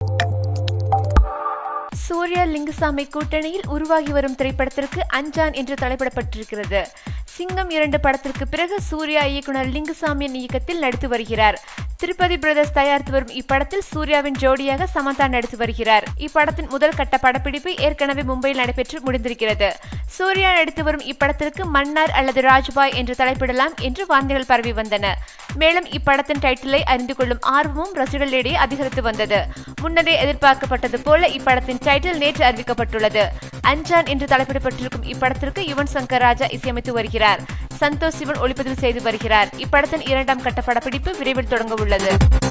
சூர்யா லிங்குசாமி கூட்டணியில் உருவாகி வரும் திரைப்படத்திற்கு அஞ்சான் என்று தலைப்பிடப்பட்டிருக்கிறது சிங்கம் இரண்டு படத்திற்கு பிறகு சூர்யா இயக்குனர் லிங்குசாமியின் இயக்கத்தில் நடித்து வருகிறார் திருப்பதி பிரதர்ஸ் தயாரித்து வரும் இப்படத்தில் சூர்யாவின் ஜோடியாக சமந்தா நடித்து வருகிறார் இப்படத்தின் முதல் கட்ட படப்பிடிப்பு ஏற்கனவே மும்பையில் நடைபெற்று முடிந்திருக்கிறது சூர்யா நடித்து வரும் இப்படத்திற்கு மன்னார் அல்லது ராஜ்பாய் என்று தலைப்பிடலாம் என்று வார்த்தைகள் பரவி வந்தன மேலும் இப்படத்தின் டைட்டிலை அறிந்து கொள்ளும் ஆர்வமும் ரசிகர்களிடையே அதிகரித்து வந்தது முன்னரே எதிர்பார்க்கப்பட்டது போல இப்படத்தின் டைட்டில் நேற்று அறிவிக்கப்பட்டுள்ளது அஞ்சான் என்று தலைப்பிடப்பட்டிருக்கும் இப்படத்திற்கு யுவன் சங்கர் ராஜா இசையமைத்து வருகிறார் சந்தோஷ் சிவன் ஒளிப்பதிவு செய்து வருகிறார் இப்படத்தின் இரண்டாம் கட்ட படப்பிடிப்பு விரைவில் தொடங்க உள்ளது